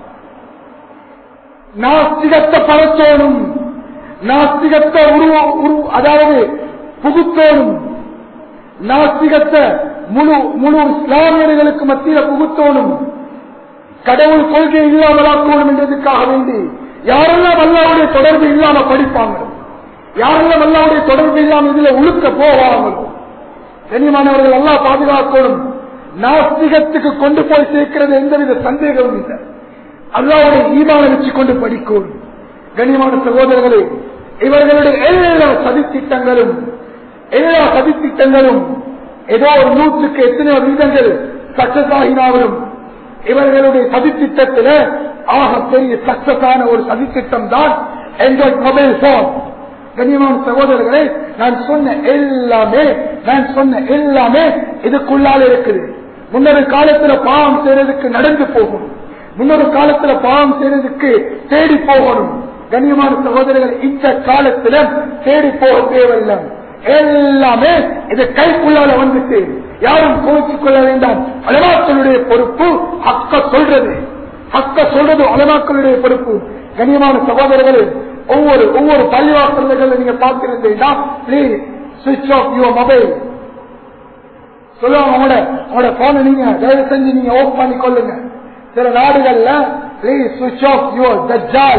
நாஸ்திகத்தை பரத்தோணும் நாஸ்திகத்தை உருவ உரு அதாவது புகுத்தோணும் நாஸ்திகத்தை முழு முழு இஸ்லாமியர்களுக்கு மத்தியில புகுத்தோணும் கடவுள் கொள்கை இல்லாமலாக்கணும் என்றதுக்காக வேண்டி யாரெல்லாம் அல்லாவுடைய தொடர்பு இல்லாம படிப்பாங்க யாரெல்லாம் அல்லாவுடைய தொடர்பு இல்லாம இதுல உழுக்க போவாங்களோ கனிமானவர்கள் எல்லாம் பாதுகாக்கணும் நாஸ்திகத்துக்கு கொண்டு போய் சேர்க்கிறது எந்தவித சந்தேகமும் இல்லை அல்லாவுடைய ஈமான வச்சு கொண்டு படிக்கும் கண்ணியமான சகோதரர்களே இவர்களுடைய எல்லா சதித்திட்டங்களும் எல்லா சதித்திட்டங்களும் ஏதோ ஒரு நூற்றுக்கு எத்தனையோ வீதங்கள் சக்சஸ் ஆகினாலும் இவர்களுடைய சதித்திட்டத்தில் ஆக பெரிய சக்சஸ் ஆன ஒரு சதித்திட்டம் தான் ஆண்ட்ராய்ட் மொபைல் போன் கண்ணியமான சகோதரர்களே நான் சொன்ன எல்லாமே நான் சொன்ன எல்லாமே இதுக்குள்ளால இருக்குது முன்னொரு காலத்துல பாவம் செய்யறதுக்கு நடந்து போகணும் முன்னொரு காலத்துல பாவம் செய்யறதுக்கு தேடி போகணும் கண்ணியமான சகோதரர்கள் இந்த காலத்துல தேடி போக தேவையில்லை எல்லாமே இது கைக்குள்ளால வந்துட்டு யாரும் கோவிச்சுக் கொள்ள வேண்டாம் அலமாக்களுடைய பொறுப்பு ஹக்க சொல்றது ஹக்க சொல்றது அலமாக்களுடைய பொறுப்பு கண்ணியமான சகோதரர்கள் ஒவ்வொரு ஒவ்வொரு பள்ளிவாசல்கள் நீங்க பார்த்திருந்தீங்கன்னா please switch off your mobile சொல்லுவாங்க உங்களோட உங்களோட போனை நீங்க தயவு செஞ்சு நீங்க ஆஃப் பண்ணி கொள்ளுங்க சில நாடுகள்ல பிளீஸ் சுவிச் ஆஃப் யுவர் தஜ்ஜால்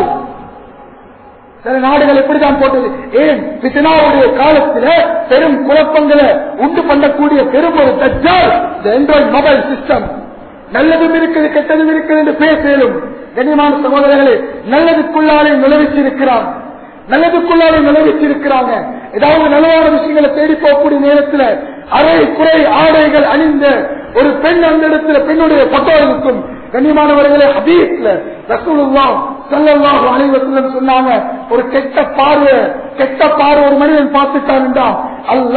சில நாடுகள் எப்படிதான் போட்டது ஏன் பித்தனாவுடைய காலத்துல பெரும் குழப்பங்களை உண்டு பண்ணக்கூடிய பெரும் ஒரு தஜ்ஜால் இந்த ஆண்ட்ராய்டு மொபைல் சிஸ்டம் நல்லதும் இருக்குது கெட்டதும் இருக்குது என்று பேசலும் கண்ணியமான சகோதரர்களே நல்லதுக்குள்ளாலே நுழைவிச்சிருக்கிறான் நல்லதுக்குள்ளாலே நுழைவிச்சிருக்கிறாங்க ஏதாவது நல்லவான விஷயங்களை தேடி போகக்கூடிய நேரத்தில் அரை குறை ஆடைகள் அணிந்த ஒரு பெண் அந்த இடத்துல பெண்ணுடைய பட்டோ இருக்கும் கண்ணியமானவர்களே ஹபீஸ்ல ரசூலுல்லா சல்லல்லாஹு அலைஹி வஸல்லம் சொன்னாங்க ஒரு கெட்ட பார்வை கெட்ட பார்வை ஒரு மனிதன் பார்த்துட்டான் என்றால் அல்லாஹ்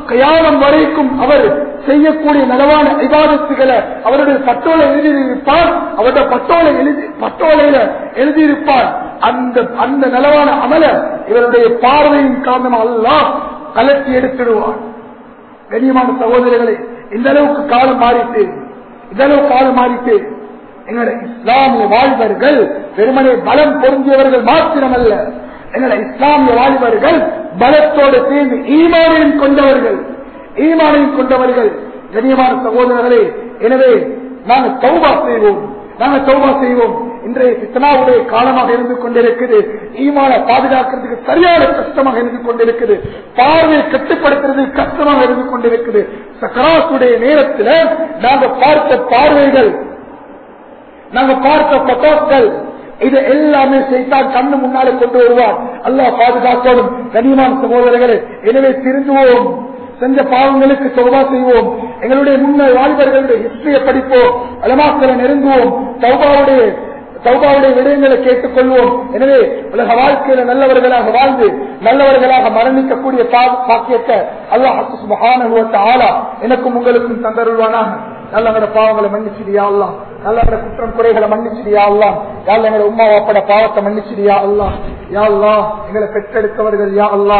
கயானம் வரைக்கும் அவர் செய்யக்கூடிய நலவான விவாதத்துகளை அவருடைய பட்டோலை எழுதியிருப்பார் அவருடைய பட்டோலை எழுதி பட்டோலையில எழுதியிருப்பார் அந்த அந்த நலவான அமல இவருடைய பார்வையின் காரணமாக எல்லாம் கலட்டி எடுத்துடுவார் கண்ணியமான சகோதரர்களே இந்த அளவுக்கு காலம் மாறிட்டு இந்த அளவுக்கு காலம் மாறிட்டு எங்களுடைய இஸ்லாமிய வாழ்வர்கள் வெறுமனே பலம் பொருந்தியவர்கள் மாத்திரமல்ல எங்களுடைய இஸ்லாமிய வாழ்வர்கள் பலத்தோடு சேர்ந்து ஈமானையும் கொண்டவர்கள் ஈமானையும் கொண்டவர்கள் கண்ணியமான சகோதரர்களே எனவே நாங்கள் தௌபா செய்வோம் நாங்கள் தௌபா செய்வோம் இன்றைய சித்தனாவுடைய காலமாக இருந்து கொண்டிருக்குது ஈமான பாதுகாக்கிறதுக்கு சரியான கஷ்டமாக இருந்து கொண்டிருக்குது பார்வையை கட்டுப்படுத்துறது கஷ்டமாக இருந்து கொண்டிருக்குது சக்கராசுடைய நேரத்தில் நாங்க பார்த்த பார்வைகள் நாங்க பார்த்த பட்டாக்கள் இது எல்லாமே செய்தான் கண்ணு முன்னாலே கொண்டு வருவார் அல்லாஹ் பாதுகாக்கணும் கனிமான் சகோதரர்களே எனவே திருந்துவோம் செஞ்ச பாவங்களுக்கு சௌபா செய்வோம் எங்களுடைய முன்னர் வாலிபர்களுடைய ஹிஸ்டரியை படிப்போம் அலமாக்களை நெருங்குவோம் சௌபாவுடைய சௌபாவுடைய விடயங்களை கேட்டுக்கொள்வோம் எனவே உலக வாழ்க்கையில நல்லவர்களாக வாழ்ந்து நல்லவர்களாக மரணிக்கக்கூடிய பா- பாக்கியத்தை அல்லாஹ் ஆளா எனக்கும் உங்களுக்கும் தந்தருள்வானாக நல்லவங்களோட பாவங்களை மன்னிச்சிடியா அல்லா நல்லவங்களோட குற்றம் குறைகளை மன்னிச்சிடியா அல்லா யாழ் எங்களோட உமா வாப்பட பாவத்தை மன்னிச்சிடியா அல்லா யா அல்லா எங்களை பெற்றெடுத்தவர்கள் யா அல்லா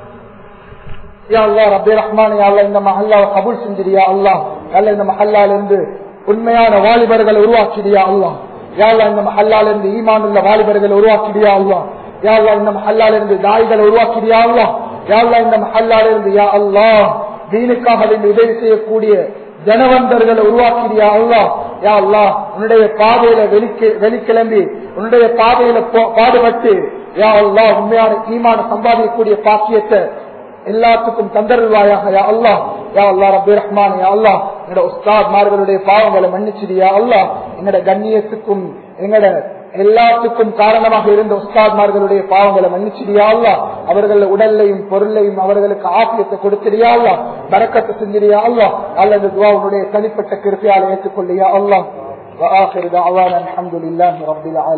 யா அல்லா ரபே ரஹ்மான் யா அல்லா இந்த மஹல்லாவை கபூல் செஞ்சிடியா அல்லா யாழ்லா இந்த மஹல்லால இருந்து உண்மையான வாலிபர்களை உருவாக்கிடியா அல்லா யாழ்லா இந்த மஹல்லால இருந்து ஈமான் உள்ள வாலிபர்களை உருவாக்கிடியா அல்லா யாழ்லா இந்த மஹல்லால இருந்து தாய்களை உருவாக்கிடியா அல்லா யாழ்லா இந்த மஹல்லால இருந்து யா அல்லா தீனுக்காக வேண்டி உதவி செய்யக்கூடிய ஜனவந்தர்களை உருவாக்கிறியா அல்லா யா அல்லா உன்னுடைய பாதையில வெளிக்க வெளிக்கிளம்பி உன்னுடைய பாதையில போ- பாடுபட்டு யா அல்லா உண்மையான ஈமான சம்பாதிக்கக்கூடிய பாக்கியத்தை எல்லாத்துக்கும் தந்தருவாயாக யா அல்லா யா அல்லா ரபி ரஹ்மான் யா அல்லா எங்களோட உஸ்தாத் மார்களுடைய பாவங்களை மன்னிச்சிடியா அல்லா எங்களோட கண்ணியத்துக்கும் எங்களோட எல்லாத்துக்கும் காரணமாக இருந்த உஸ்தாத்மார்களுடைய பாவங்களை மன்னிச்சிடியா அல்லா அவர்கள் உடல்லையும் பொருளையும் அவர்களுக்கு ஆசியத்தை கொடுத்திடியா அல்லா பறக்கத்தை செஞ்சிடியா அல்லா அல்லது துவாவுடைய தனிப்பட்ட கிருப்பையால் ஏற்றுக்கொள்ளியா அல்லா وآخر دعوانا الحمد لله رب العالمين